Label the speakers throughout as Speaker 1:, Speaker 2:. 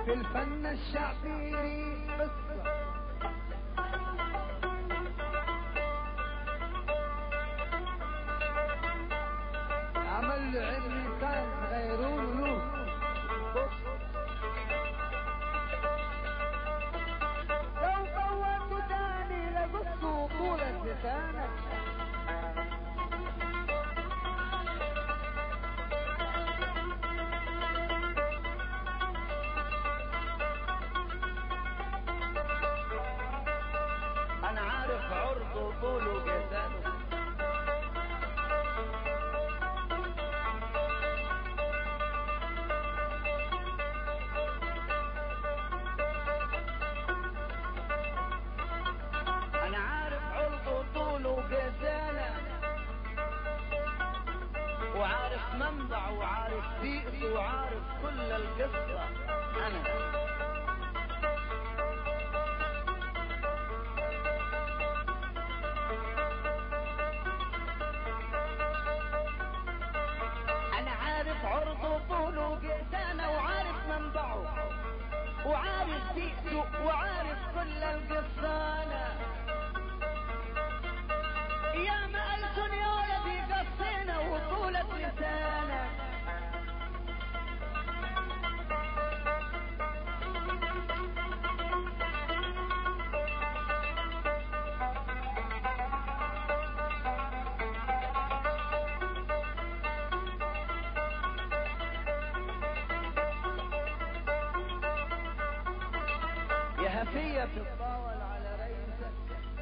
Speaker 1: في الفن الشعبي قصة عمل له علم كان غيرون له لو فوت تاني لقصه طولة لسانك
Speaker 2: انا عارف عرضه طوله وجسده انا عارف عرضه طوله وجسده وعارف منبع وعارف بيئته وعارف كل القصة انا انا عارف عرضه طوله وجسانه وعارف منبعه وعارف بيئته وعارف كل القصانة يا ما ألسن يا ولدي قصينا وطولة لسانك يا هفية بتتطاول على ريسك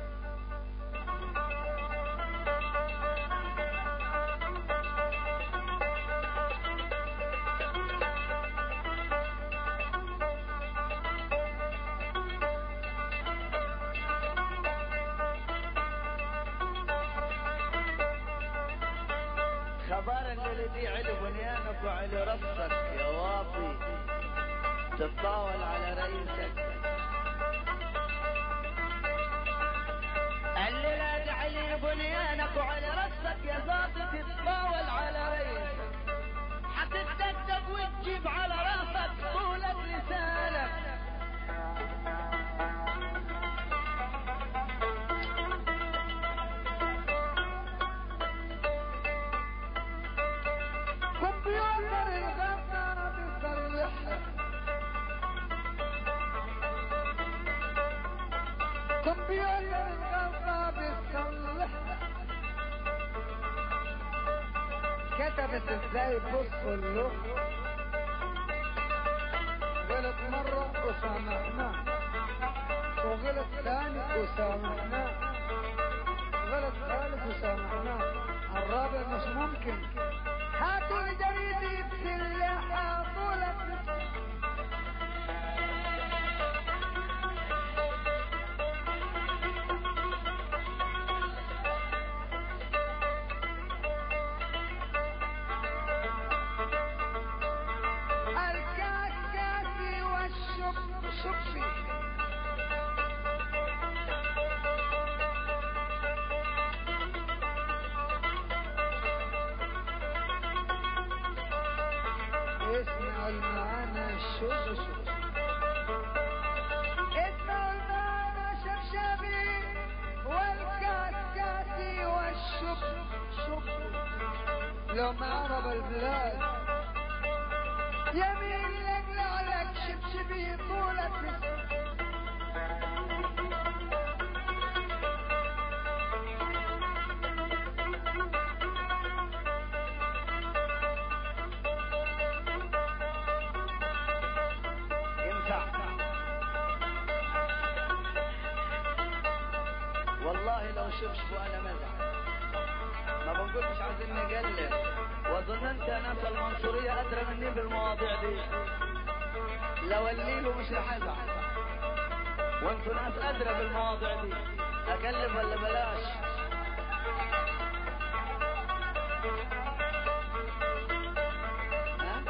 Speaker 2: خبر اللي دي علي بنيانك وعلي رصك يا واطي تتطاول على رئيسك الليلة دي علي بنيانك وعلى رصك يا ظابط تتطاول على رئيسك حتتدقدق وتجيب على راسك طولة لسانك
Speaker 1: كمبيوتر الغنى بيصلحها كمبيوتر الغنى بيصلحها كتبت ازاي بصوا اللغة غلط مرة وسامحناه وغلط ثاني وسامحناه غلط ثالث وسامحناه الرابع مش ممكن هاتوا الجريد بسلاحة طولة الكاكاسي والشب شبشي اسمع المعنى شوف شوف اسمع المعنى شبشبي والكاسكاسي والشب شب لو ما عرب البلاد يمين لك لعلك شبشبي طولة
Speaker 2: ينفع والله لو شبشب وانا مزح ما بنقولش عايزين نقلل واظن انت ناس المنصورية ادرى مني بالمواضيع دي لو الليل مش رح ازعل وانتوا ناس ادرى بالمواضيع دي اكلم ولا بلاش ها؟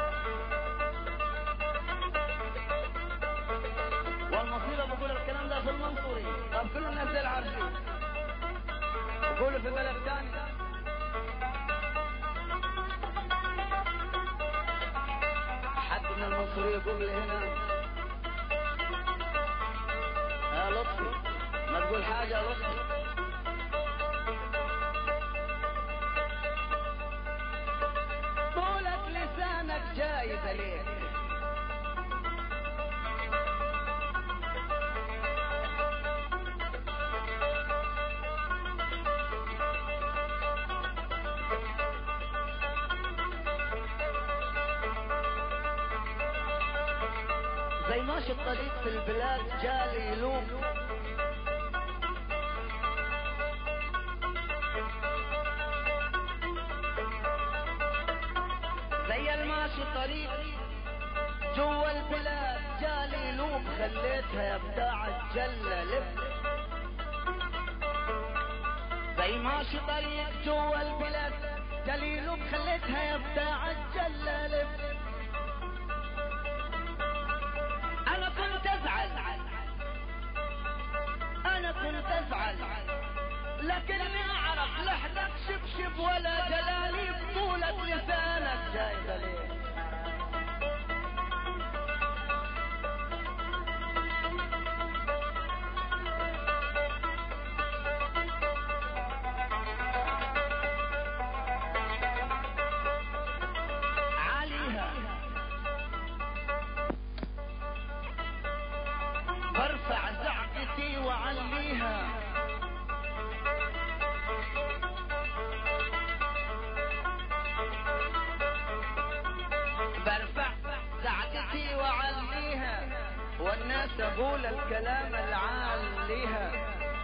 Speaker 2: والمصيبة بقول الكلام ده في المنصوري طب كل الناس دي عارفين بقولوا في بلد ثاني حد من المنصورية يقول لي هنا لطفي ما تقول حاجة يا لطفي طولة لسانك جايبة ليه زي ماشي الطريق في البلاد جالي يلوم زي الماشي طريق جوا البلاد جالي يلوم خليتها يا بتاع الجلة لف زي ماشي طريق جوا البلاد جالي يلوم خليتها يا بتاع الجلة لف انا كنت ازعل انا كنت ازعل لكني اعرف لحدك شبشب ولا جلالي بطولة لسانك جايبة ليه عليها برفع زعقتي وعليها برفع زعقتي وعليها والناس اقول الكلام العاليها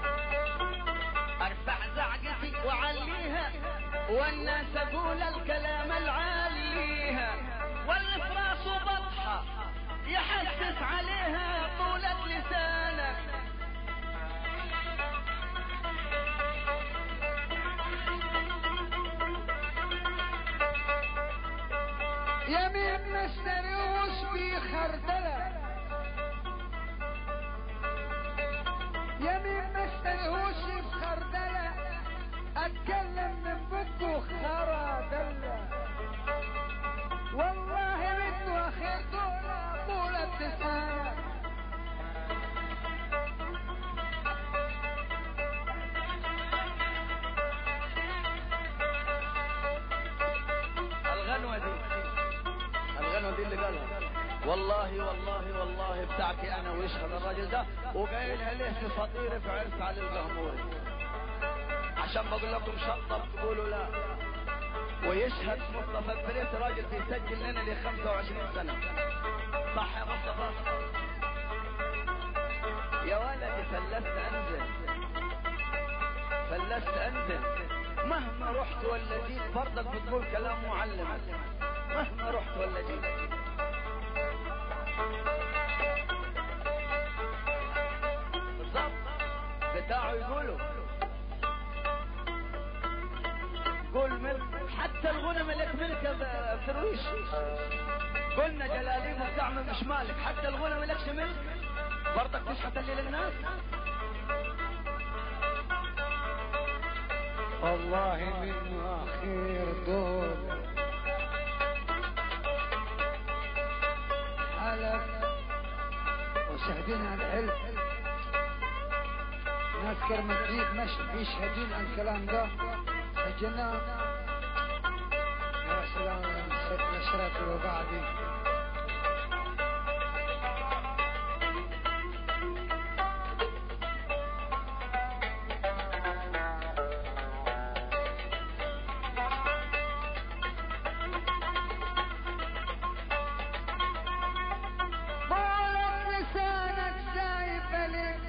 Speaker 2: ارفع زعقتي وعليها والناس اقول الكلام العاليها واللي في راسه بطحه يحسس عليها طولة لسانك
Speaker 1: يمين مشتري وش في خردلة يمين مشتري وش في خردلة اتكلم من بده خردلة والله بده اخير طولة طولة لسانك
Speaker 2: الغنوة دي الغنوة دي اللي قالها والله والله والله بتاعتي انا ويشهد الراجل ده وقايلها ليه في فطير في عرس علي القهموري عشان بقول لكم شطب تقولوا لا ويشهد مصطفى بريس راجل بيسجل لنا ل 25 سنة صح يا مصطفى يا ولدي فلست انزل فلست انزل مهما رحت ولا جيت برضك بتقول كلام معلم مهما رحت ولا جيت بالضبط بتاعه يقولوا قول ملك حتى الغنم لك ملك يا فرويش قلنا جلاليب وبتعمل مش مالك حتى الغنم لكش ملك برضك تشحت اللي للناس
Speaker 1: والله منه اخير دور حلف وشاهدين عن الحلف ناس كرمتريد مش بيشهدين عن الكلام ده سجلناه يا سلام ست نشرات وبعدي طولت لسانك شايف ليه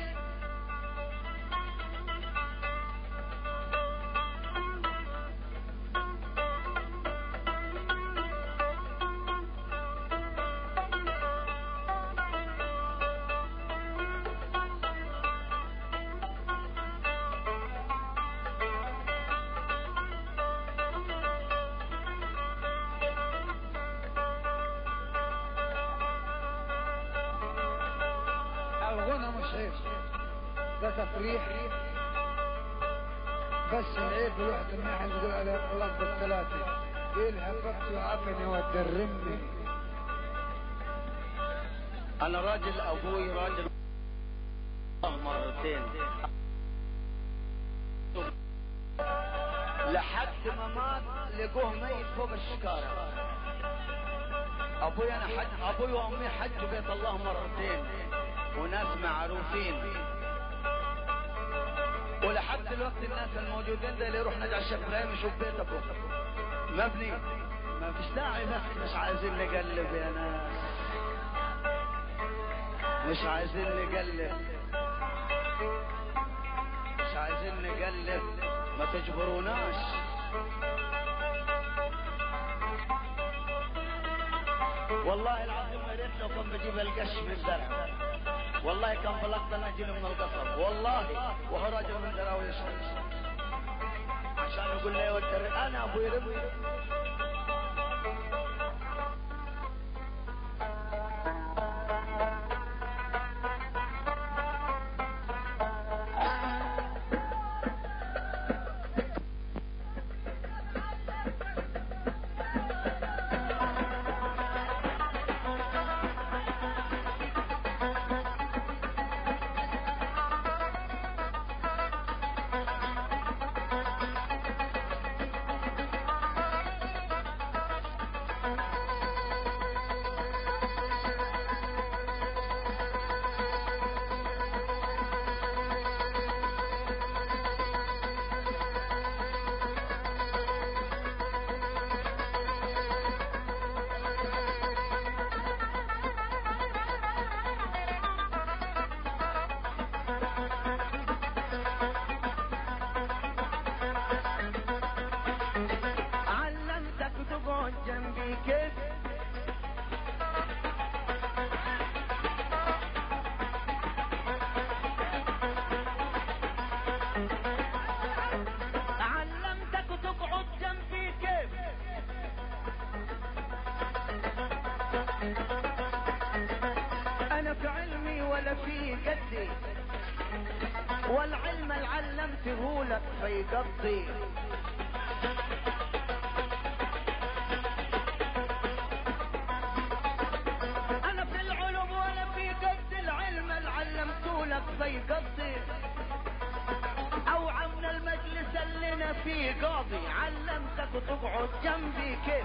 Speaker 1: الغنى مش عيب ده تفريح بس العيب الواحد ما يحل يقول على الله بالثلاثة إلها فقت وعفني وتدرمني
Speaker 2: انا راجل ابوي راجل اللهم مرتين لحد ما مات لقوه ميت فوق الشكارة ابوي انا حج ابوي وامي حجوا بيت الله مرتين وناس معروفين ولحد دلوقتي الناس الموجودين ده اللي يروح نجع الشيخ ابراهيم يشوف بيت ابوه مبني ما فيش داعي بس مش عايزين نقلب يا ناس مش عايزين نقلب مش عايزين نقلب ما تجبروناش والله العظيم يا ريت لو كان بجيب القش من الزرع والله كان بلقط انا اجيله من القصب والله وهو راجل من دراوي الشمس عشان يقول لي ودر انا ابوي ربي علمتك تقعد جنبي كيف علمتك تقعد جنبي كيف انا في علمي ولا في قدي والعلم اللي علمته لك فيقضي انا في العلوم ولا في قد العلم اللي علمته لك فيقضي او عمن المجلس اللي انا فيه قاضي علمتك تقعد جنبي كيف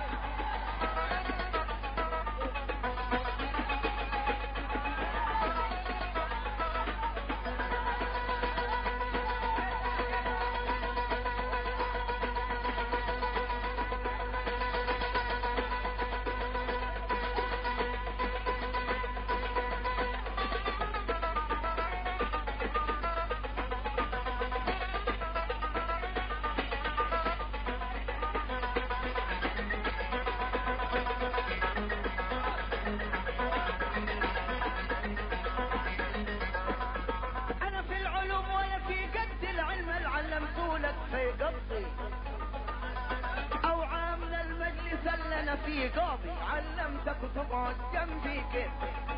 Speaker 2: انا في العلوم ولا في قد العلم اللي علمته لك فيقضي او عامل المجلس اللي انا فيه قاضي علمتك تقعد جنبي كيف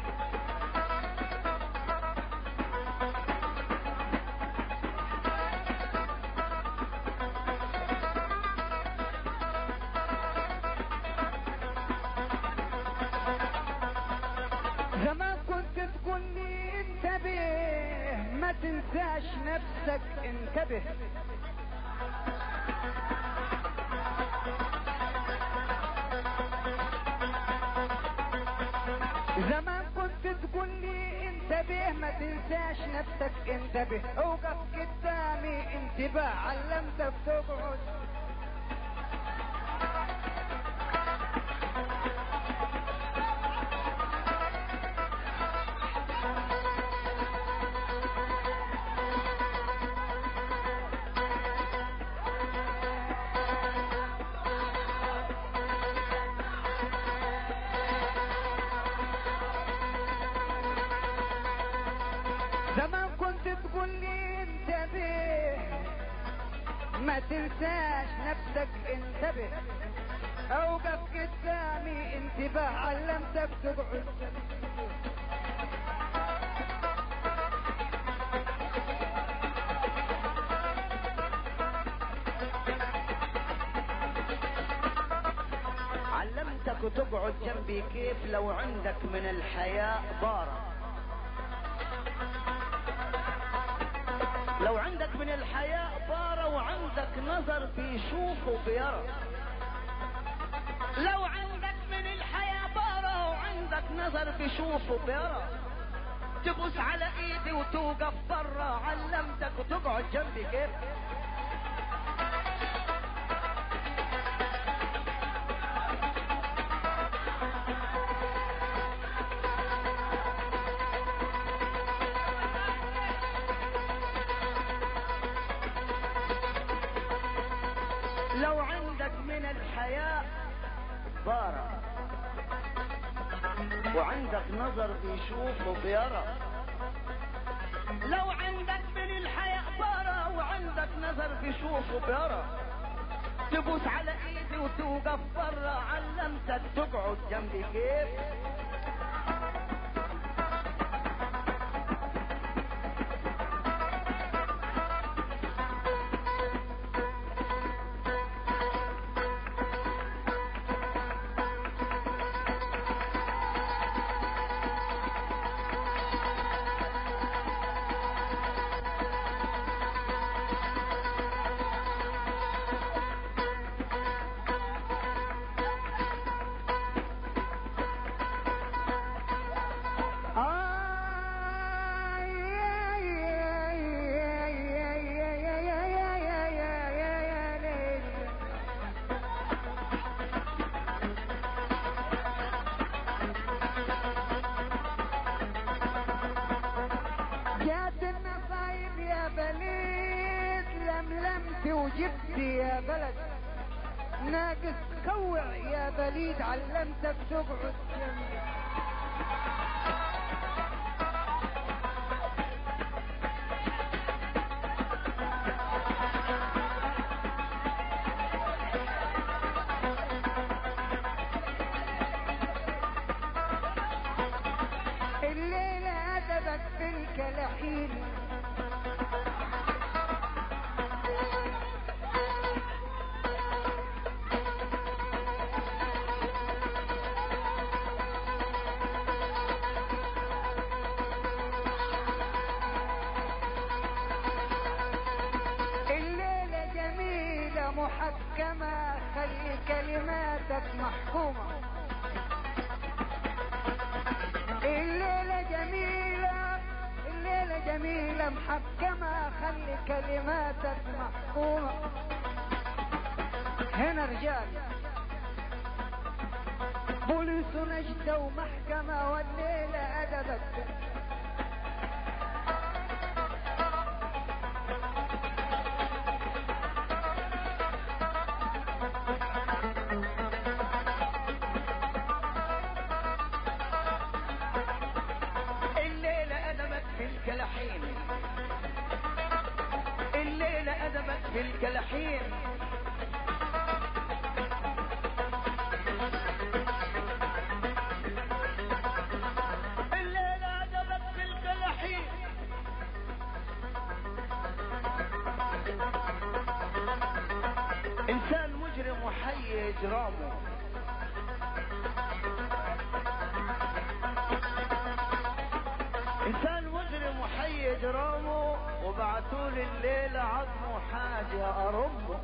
Speaker 1: زمان كنت تقول لي انتبه ما تنساش نفسك انتبه زمان كنت تقول لي انتبه ما تنساش نفسك انتبه اوقف قدامي انتباه علمتك تقعد زمان كنت تقول لي انتبه ما تنساش نفسك انتبه اوقف قدامي انتباه علمتك تقعد
Speaker 2: علمتك تقعد جنبي كيف لو عندك من الحياء بارة لو عندك من الحياء بارة وعندك نظر بيشوف وبيرى لو عندك من الحياة بارة وعندك نظر بيشوف وبيرى تبوس على ايدي وتوقف برا علمتك وتقعد جنبي كيف لو عندك من الحياء بارة وعندك نظر بيشوف وبيرى لو عندك من الحياء بارة وعندك نظر بيشوف وبيرى تبوس على ايدي وتوقف برا علمتك تقعد جنبي كيف
Speaker 1: جات النصايب يا بليد لملمت وجبت يا بلد ناقص كوع يا بليد علمتك تقعد جنبي الليلة أدبك بالكلحين الليلة جميلة محكمة خلي كلماتك محكومة الليلة جميلة الليلة جميلة محكمة خلي كلماتك محكومة هنا رجال بوليس نجدة ومحكمة والليلة أدبك
Speaker 2: الليلة أدبك في الكلحين الليلة أدبك في الكلحين الليلة أدبك في الكلحين إنسان مجرم وحي إجرامه انسان مجرم وحي اجرامه وبعتوا لي الليله عظمه حاجه ارمه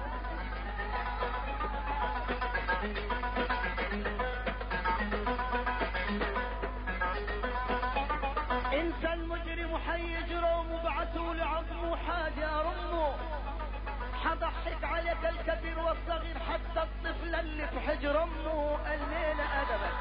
Speaker 2: انسان مجرم وحي اجرامه وبعتوا لي عظمه حاجه ارمه حضحك عليك الكبير والصغير حتى الطفل اللي في حجر امه الليله ادبك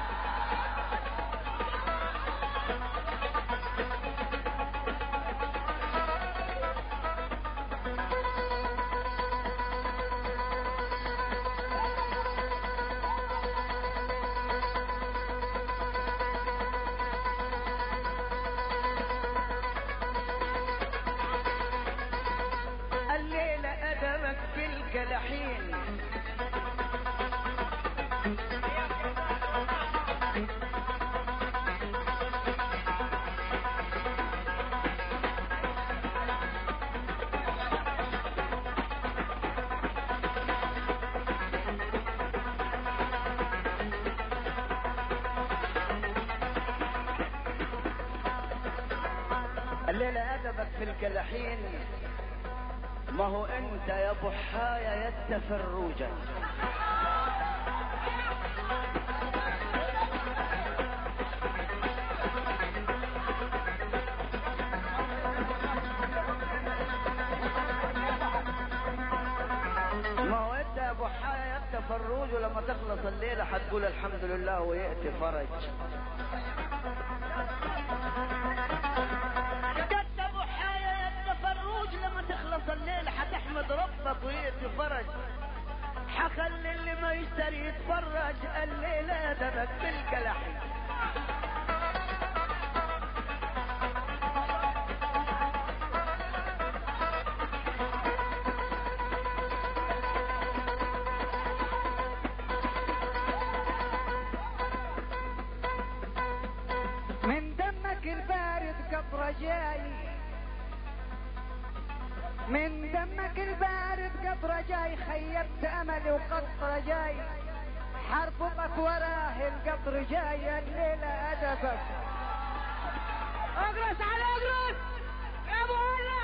Speaker 2: الليلة أدمك في الكلحين الليلة أدبك في الكلحين ما هو أنت يا بحايا يا التفروجة ما هو أنت يا بحايا يا التفروج ولما تخلص الليلة حتقول الحمد لله ويأتي فرج جد ابو حايا يا التفروج لما تخلص الليل حتحمد ربك ويأتي فرج حخلي اللي ما يشتري يتفرج الليلة دبك بالكلحي
Speaker 1: من دمك البارد قطرة جاي من دمك البارد قطرة جاي خيبت املي وقطرة جاي حربك وراه القطر جاي الليلة ادبك اقرص على اقرص يا ابو هلا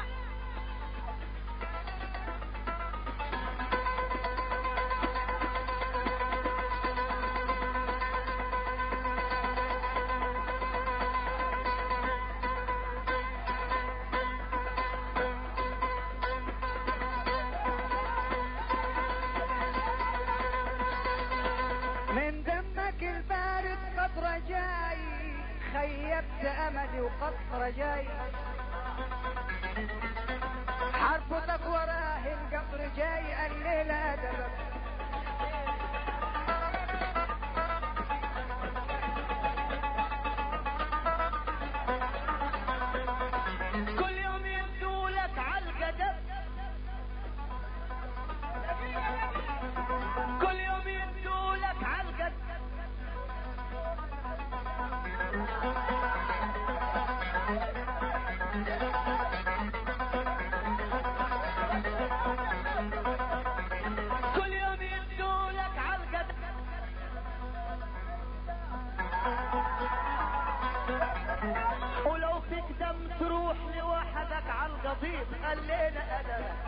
Speaker 1: من دمك البارد قطرة جاي خيبت املي وقطرة جاي حربتك وراه القطر جاي الليلة ادبك
Speaker 2: كل يوم يبدو لك عالقدم كل يوم يبدو لك عالقدم كل يوم يبدو لك عالقدم ولو تقدم تروح لوحدك على القضيب خلينا ادبك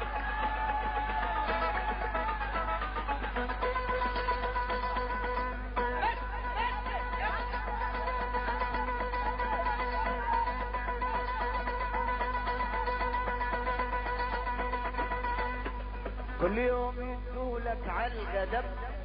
Speaker 2: كل يوم يدولك على القدم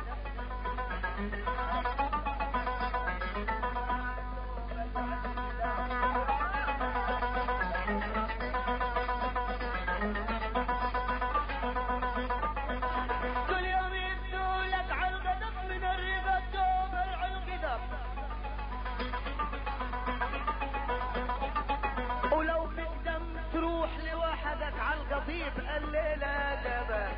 Speaker 2: كل يوم يدولك على القدم من الربا دوم على القدم ولو تقدم تروح لوحدك على القضيب الليلة دبك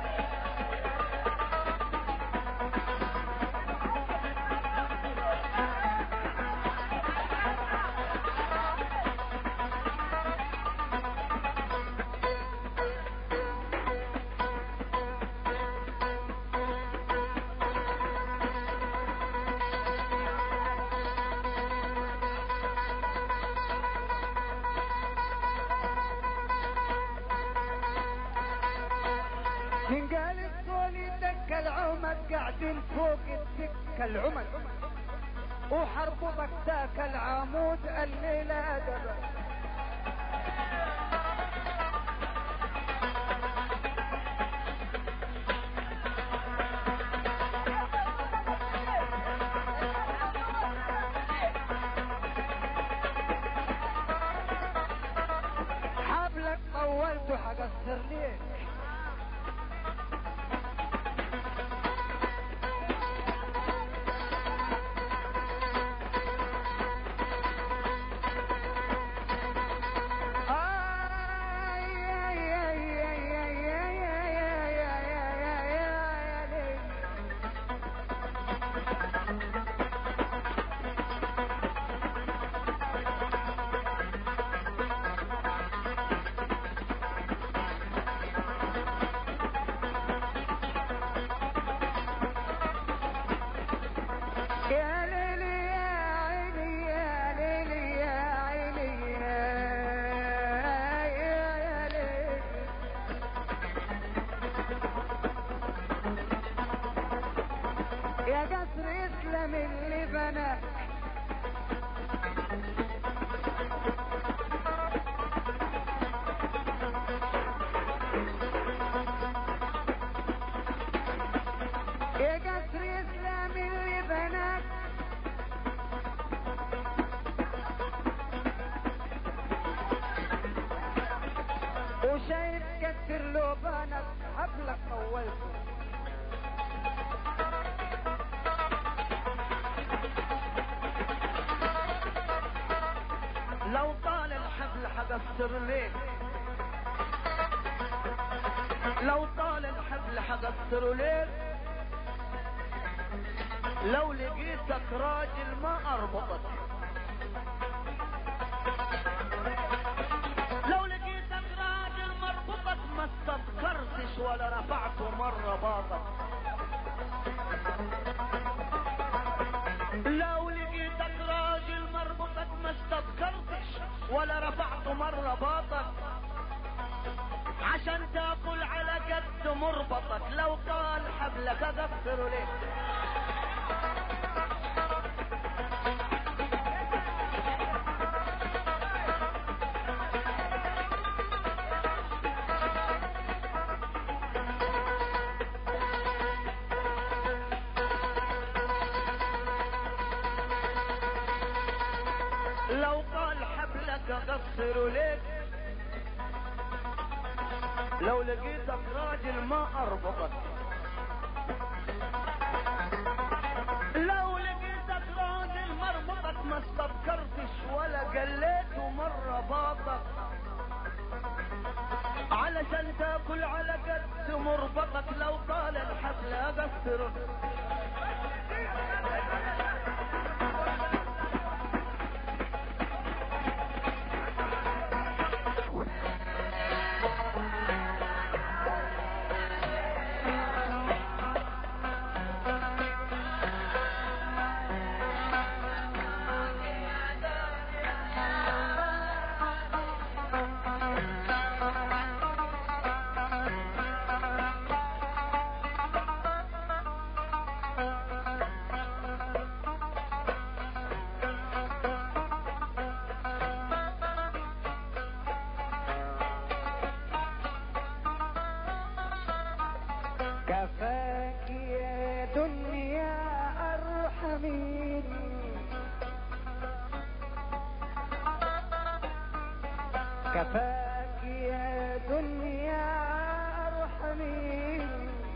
Speaker 1: من قال الطولي دك العمد قاعدين فوق الدكة العمد وحربك ذاك العمود الليلة أدبك حبلك طولت حقصر ليك وشايف كتر لوبانك حبلك طولته
Speaker 2: لو طال الحبل حقصر ليه لو طال الحبل حقصر ليه لو لقيتك راجل ما اربطك لو لقيتك راجل مربوطك ما استذكرتش ولا رفعته مرة باطك لو لقيتك راجل مربوطك ما استذكرتش ولا رفعته مرة باطك عشان تاكل على قد مربطك لو قال حبلك اقصر ليه لو قال حبلك اقصر ليك لو لقيتك راجل ما اربطك لو لقيتك راجل مربطك ما استذكرتش ولا قليته مرة باطك علشان تاكل على قد مربطك لو طال الحبل اقصر
Speaker 1: كفاك يا دنيا ارحمين كفاك يا دنيا ارحمين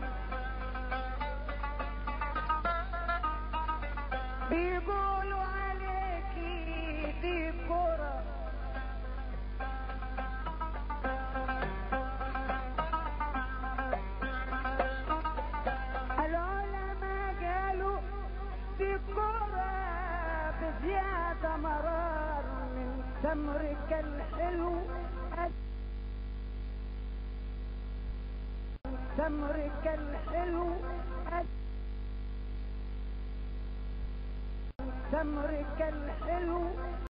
Speaker 1: بيقولوا عليكي دي كرة العلماء قالوا دي كرة بزيادة مرار من تمرك الحلو تمرك الحلو تمرك الحلو